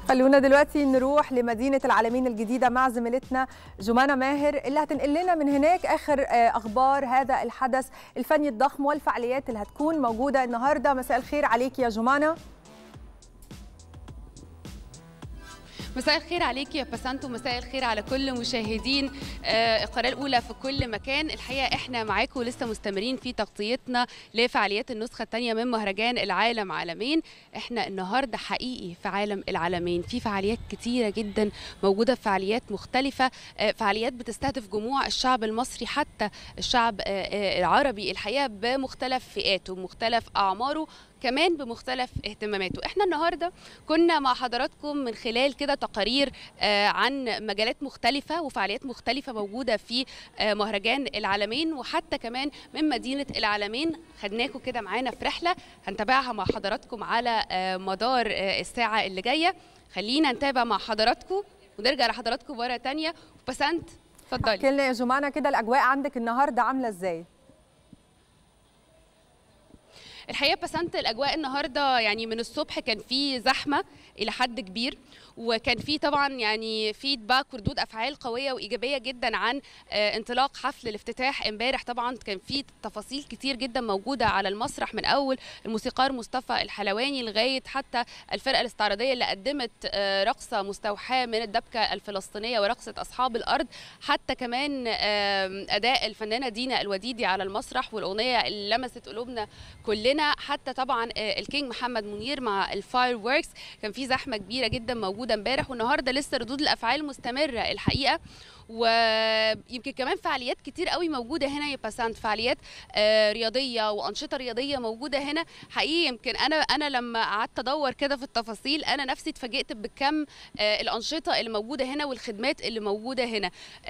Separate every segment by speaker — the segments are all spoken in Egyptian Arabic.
Speaker 1: خلونا دلوقتي نروح لمدينة العالمين الجديدة مع زميلتنا جمانة ماهر اللي هتنقل لنا من هناك آخر أخبار هذا الحدث الفني الضخم والفعاليات اللي هتكون موجودة النهاردة مساء الخير عليك يا جمانة
Speaker 2: مساء الخير عليك يا بسنت ومساء الخير على كل مشاهدين القناه الاولى في كل مكان الحقيقه احنا معاكم لسه مستمرين في تغطيتنا لفعاليات النسخه الثانيه من مهرجان العالم عالمين احنا النهارده حقيقي في عالم العالمين في فعاليات كتيره جدا موجوده في فعاليات مختلفه فعاليات بتستهدف جموع الشعب المصري حتى الشعب العربي الحقيقه بمختلف فئاته ومختلف اعماره كمان بمختلف اهتماماته احنا النهارده كنا مع حضراتكم من خلال كده تقارير عن مجالات مختلفه وفعاليات مختلفه موجوده في مهرجان العالمين وحتى كمان من مدينه العالمين خدناكم كده معانا في رحله هنتابعها مع حضراتكم على مدار الساعه اللي جايه خلينا نتابع مع حضراتكم ونرجع لحضراتكم مره ثانيه بسنت اتفضلي
Speaker 1: احكي لنا يا جمانه كده الاجواء عندك النهارده عامله ازاي
Speaker 2: الحقيقه بسنت الاجواء النهارده يعني من الصبح كان في زحمه الى حد كبير وكان في طبعا يعني فيدباك وردود افعال قويه وايجابيه جدا عن انطلاق حفل الافتتاح امبارح طبعا كان في تفاصيل كتير جدا موجوده على المسرح من اول الموسيقار مصطفى الحلواني لغايه حتى الفرقه الاستعراضيه اللي قدمت رقصه مستوحاه من الدبكه الفلسطينيه ورقصه اصحاب الارض حتى كمان اداء الفنانه دينا الوديدي على المسرح والاغنيه اللي لمست قلوبنا كلنا حتى طبعا الكينج محمد منير مع الفاير ووركس كان في زحمه كبيره جدا موجوده امبارح والنهارده لسه ردود الافعال مستمره الحقيقه ويمكن كمان فعاليات كتير قوي موجوده هنا يا باسانت فعاليات رياضيه وانشطه رياضيه موجوده هنا حقيقي يمكن انا انا لما قعدت ادور كده في التفاصيل انا نفسي اتفاجئت بكم الانشطه اللي موجوده هنا والخدمات اللي موجوده هنا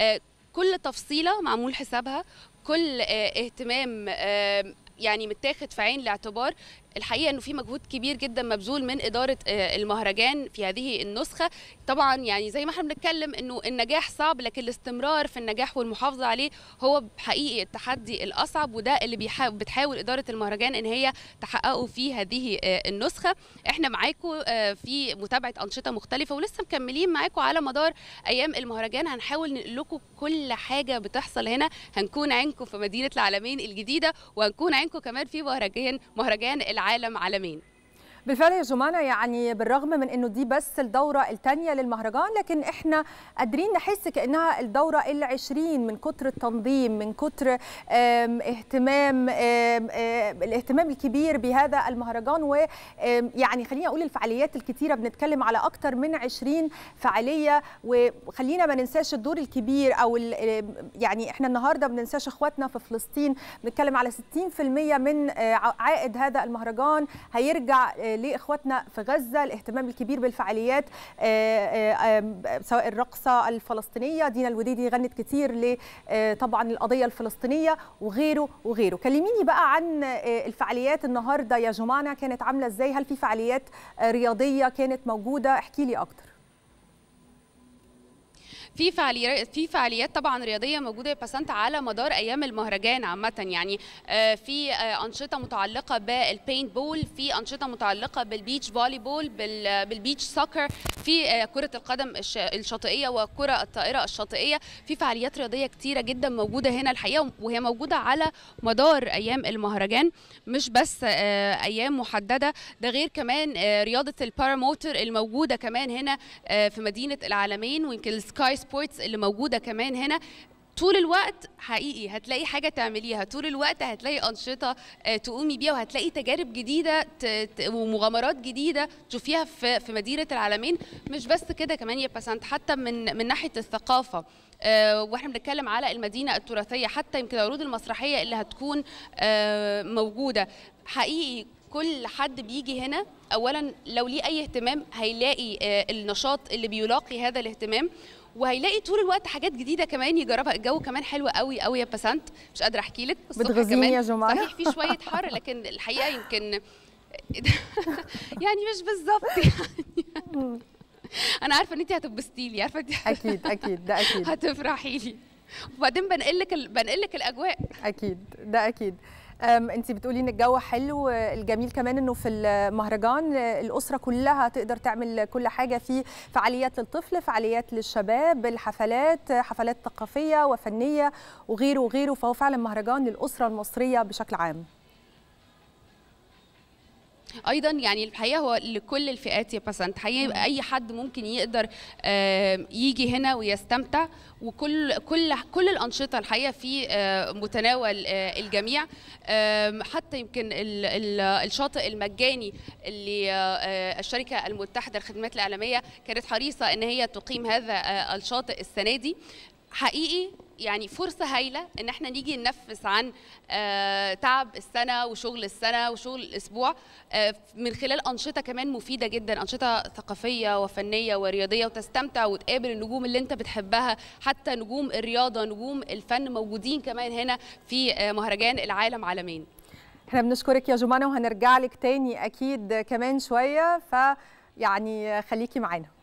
Speaker 2: كل تفصيله معمول حسابها كل اهتمام يعني متاخد في عين الاعتبار الحقيقه انه في مجهود كبير جدا مبذول من اداره المهرجان في هذه النسخه طبعا يعني زي ما احنا بنتكلم انه النجاح صعب لكن الاستمرار في النجاح والمحافظه عليه هو حقيقي التحدي الاصعب وده اللي بتحاول اداره المهرجان ان هي تحققه في هذه النسخه احنا معاكم في متابعه انشطه مختلفه ولسه مكملين معاكم على مدار ايام المهرجان هنحاول نقول لكم كل حاجه بتحصل هنا هنكون عينكم في مدينه العالمين الجديده وهنكون عينكم كمان في مهرجان مهرجان العالم عالمين
Speaker 1: بالفعل يا جمانة يعني بالرغم من انه دي بس الدورة الثانية للمهرجان لكن احنا قادرين نحس كانها الدورة العشرين من كتر التنظيم من كتر اهتمام الاهتمام الكبير بهذا المهرجان ويعني خلينا اقول الفعاليات الكتيرة بنتكلم على اكثر من 20 فعالية وخلينا ما ننساش الدور الكبير او يعني احنا النهارده ما بننساش اخواتنا في فلسطين بنتكلم على 60% من عائد هذا المهرجان هيرجع لاخواتنا في غزه الاهتمام الكبير بالفعاليات سواء الرقصه الفلسطينيه دينا الوديدي غنت كتير طبعا القضيه الفلسطينيه وغيره وغيره كلميني بقى عن الفعاليات النهارده يا جمانه كانت عامله ازاي هل في فعاليات رياضيه كانت موجوده احكي لي اكتر
Speaker 2: في فعاليات في فعاليات طبعا رياضيه موجوده يا باسنت على مدار ايام المهرجان عامه يعني في انشطه متعلقه بالبينت بول في انشطه متعلقه بالبيتش فولي بول بالبيتش سوكر في كره القدم الشاطئيه وكره الطائره الشاطئيه في فعاليات رياضيه كتيره جدا موجوده هنا الحقيقه وهي موجوده على مدار ايام المهرجان مش بس ايام محدده ده غير كمان رياضه الباراموتر الموجوده كمان هنا في مدينه العالمين ويمكن السكاي سبورتس اللي موجوده كمان هنا طول الوقت حقيقي هتلاقي حاجه تعمليها طول الوقت هتلاقي انشطه تقومي بيها وهتلاقي تجارب جديده ومغامرات جديده تشوفيها في في مدينه العالمين مش بس كده كمان يا باسنت حتى من من ناحيه الثقافه أه واحنا بنتكلم على المدينه التراثيه حتى يمكن العروض المسرحيه اللي هتكون أه موجوده حقيقي كل حد بيجي هنا اولا لو ليه اي اهتمام هيلاقي أه النشاط اللي بيلاقي هذا الاهتمام وهيلاقي طول الوقت حاجات جديده كمان يجربها الجو كمان حلو قوي قوي يا بسنت مش قادره احكي لك
Speaker 1: بتغزيني يا جماعه
Speaker 2: صحيح في شويه حر لكن الحقيقه يمكن يعني مش بالظبط يعني انا عارفه ان انت هتبسطي لي عارفه انت
Speaker 1: اكيد اكيد ده اكيد
Speaker 2: هتفرحي لي وبعدين بنقل لك بنقل لك الاجواء
Speaker 1: اكيد ده اكيد انت بتقولي ان الجو حلو الجميل كمان انه في المهرجان الاسره كلها تقدر تعمل كل حاجه في فعاليات للطفل فعاليات للشباب الحفلات حفلات ثقافيه وفنيه وغيره وغيره فهو فعلا مهرجان للاسره المصريه بشكل عام
Speaker 2: ايضا يعني الحقيقه هو لكل الفئات يا بسنت حقيقة اي حد ممكن يقدر يجي هنا ويستمتع وكل كل كل الانشطه الحقيقه في متناول الجميع حتى يمكن الشاطئ المجاني اللي الشركه المتحده للخدمات الاعلاميه كانت حريصه ان هي تقيم هذا الشاطئ السنه دي حقيقي يعني فرصة هايلة إن احنا نيجي ننفس عن آه تعب السنة وشغل السنة وشغل الأسبوع آه من خلال أنشطة كمان مفيدة جدا أنشطة ثقافية وفنية ورياضية وتستمتع وتقابل النجوم اللي أنت بتحبها حتى نجوم الرياضة نجوم الفن موجودين كمان هنا في آه مهرجان العالم عالمين
Speaker 1: احنا بنشكرك يا جمانة وهنرجع لك تاني أكيد كمان شوية فيعني خليكي معانا